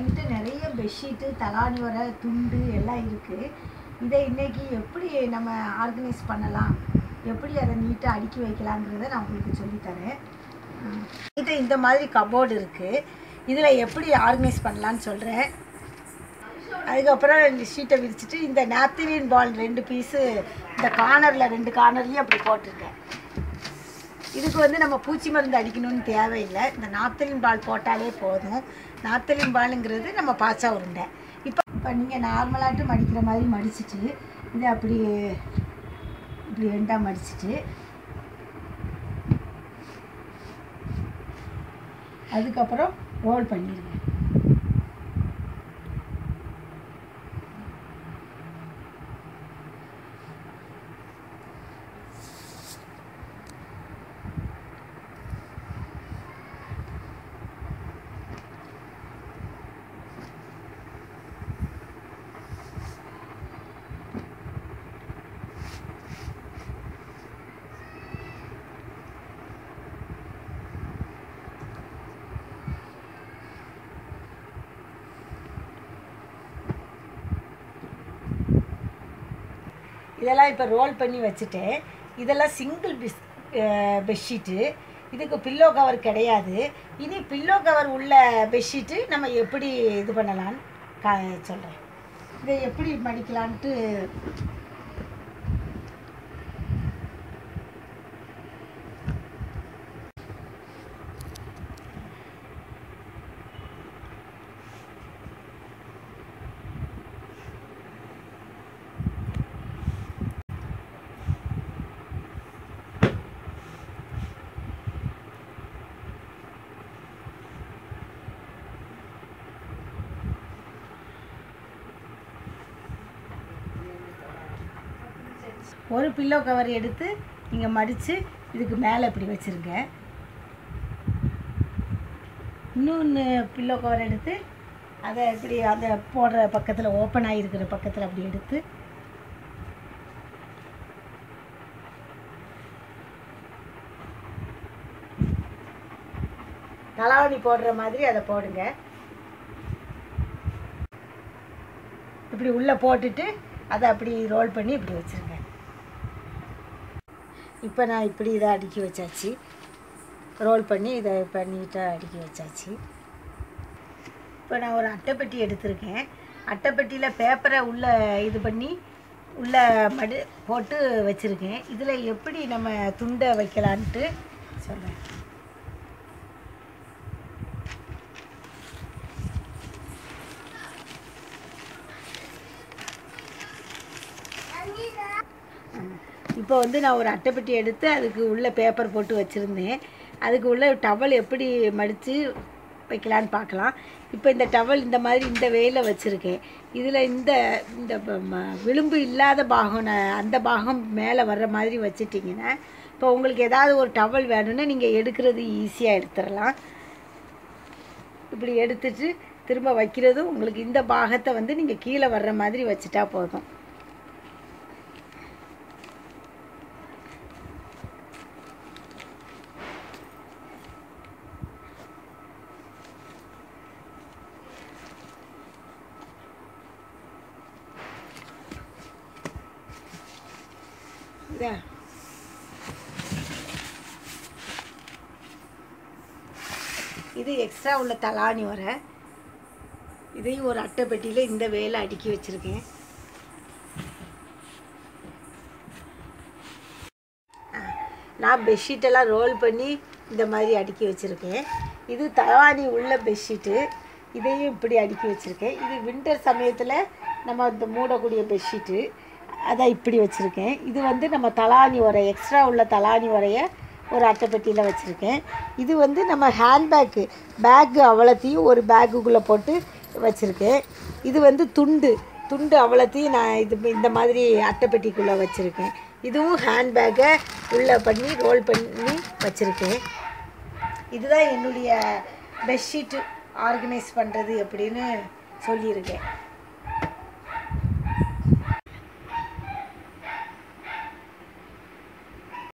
என்கிட்ட நிறைய பெட்ஷீட்டு தலாணி வர துண்டு எல்லாம் இருக்குது இதை இன்னைக்கு எப்படி நம்ம ஆர்கனைஸ் பண்ணலாம் எப்படி அதை நீட்டாக அடுக்கி வைக்கலாங்கிறத நான் உங்களுக்கு சொல்லித்தரேன் இது இந்த மாதிரி கபோர்டு இருக்குது இதில் எப்படி ஆர்கனைஸ் பண்ணலான்னு சொல்கிறேன் அதுக்கப்புறம் இந்த ஷீட்டை விரிச்சிட்டு இந்த நாப்திலின் பால் ரெண்டு பீஸு இந்த கார்னரில் ரெண்டு கார்னர்லேயும் அப்படி போட்டிருக்கேன் இதுக்கு வந்து நம்ம பூச்சி மருந்து அடிக்கணும்னு தேவையில்லை இந்த நாப்தலின் பால் போட்டாலே போதும் நாப்தலின் பாலுங்கிறது நம்ம பாச்சா உருண்டை இப்போ இப்போ நீங்கள் நார்மலாட்டு மடிக்கிற மாதிரி மடிச்சிட்டு இதை அப்படி இப்படி ரெண்டாக மடிச்சிட்டு அதுக்கப்புறம் ரோல் பண்ணிடுங்க இதெல்லாம் இப்போ ரோல் பண்ணி வச்சுட்டேன் இதெல்லாம் சிங்கிள் பிஸ் பெட்ஷீட்டு இதுக்கு பில்லோ கவர் கிடையாது இனி பில்லோ கவர் உள்ள பெட்ஷீட்டு நம்ம எப்படி இது பண்ணலான்னு கா சொல்கிறேன் இதை எப்படி மடிக்கலான்ட்டு ஒரு பில்லோ கவர் எடுத்து நீங்கள் மடித்து இதுக்கு மேலே இப்படி வச்சுருங்க இன்னொன்று பில்லோ கவர் எடுத்து அதை இப்படி அந்த போடுற பக்கத்தில் ஓப்பன் ஆகிருக்கிற பக்கத்தில் அப்படி எடுத்து தலாவணி போடுற மாதிரி அதை போடுங்க இப்படி உள்ளே போட்டுட்டு அதை அப்படி ரோல் பண்ணி இப்படி வச்சுருங்க இப்போ நான் இப்படி இதை அடுக்கி வச்சாச்சு ரோல் பண்ணி இதை இப்போ நீட்டாக அடுக்கி வச்சாச்சு இப்போ நான் ஒரு அட்டைப்பெட்டி எடுத்திருக்கேன் அட்டைப்பெட்டியில் பேப்பரை உள்ளே இது பண்ணி உள்ளே மடு போட்டு வச்சுருக்கேன் இதில் எப்படி நம்ம துண்டை வைக்கலான்ட்டு சொல்கிறேன் இப்போ வந்து நான் ஒரு அட்டைப்பெட்டி எடுத்து அதுக்கு உள்ள பேப்பர் போட்டு வச்சுருந்தேன் அதுக்கு உள்ள டவல் எப்படி மடித்து வைக்கலான்னு பார்க்கலாம் இப்போ இந்த டவல் இந்த மாதிரி இந்த வேயில் வச்சுருக்கேன் இதில் இந்த இந்த ப- ம- விளிம்பு இல்லாத பாகம் ந- அந்த பாகம் மேலே வர்ற மாதிரி வச்சிட்டிங்கன்னா இப்போ உங்களுக்கு ஏதாவது ஒரு டவல் வேணும்னா நீங்கள் எடுக்கிறது ஈஸியாக எடுத்துடலாம் இப்படி எடுத்துட்டு திரும்ப வைக்கிறது உங்களுக்கு இந்த பாகத்தை வந்து நீங்கள் கீழே வர்ற மாதிரி வச்சுட்டா போதும் இதா இது எக்ஸ்ட்ரா உள்ள தலாணி வர இதையும் ஒரு அட்டை பெட்டியில் இந்த வேலை அடுக்கி வச்சுருக்கேன் நான் பெட்ஷீட்டெல்லாம் ரோல் பண்ணி இந்த மாதிரி அடுக்கி வச்சுருக்கேன் இது தலாணி உள்ள பெட்ஷீட்டு இதையும் இப்படி அடுக்கி வச்சுருக்கேன் இது வின்டர் சமயத்தில் நம்ம இந்த மூடக்கூடிய பெட்ஷீட்டு அதை இப்படி வச்சுருக்கேன் இது வந்து நம்ம தலாணி உரை எக்ஸ்ட்ரா உள்ள தலாணி உரைய ஒரு அட்டைப்பெட்டியில் வச்சுருக்கேன் இது வந்து நம்ம ஹேண்ட்பேக்கு பேக்கு அவ்வளோத்தையும் ஒரு பேக்குக்குள்ளே போட்டு வச்சுருக்கேன் இது வந்து துண்டு துண்டு அவ்வளோத்தையும் நான் இது இந்த மாதிரி அட்டைப்பெட்டிக்குள்ளே வச்சுருக்கேன் இதுவும் ஹேண்ட்பேக்கை உள்ளே பண்ணி ரோல் பண்ணி வச்சுருக்கேன் இதுதான் என்னுடைய பெட்ஷீட்டு ஆர்கனைஸ் பண்ணுறது எப்படின்னு சொல்லியிருக்கேன்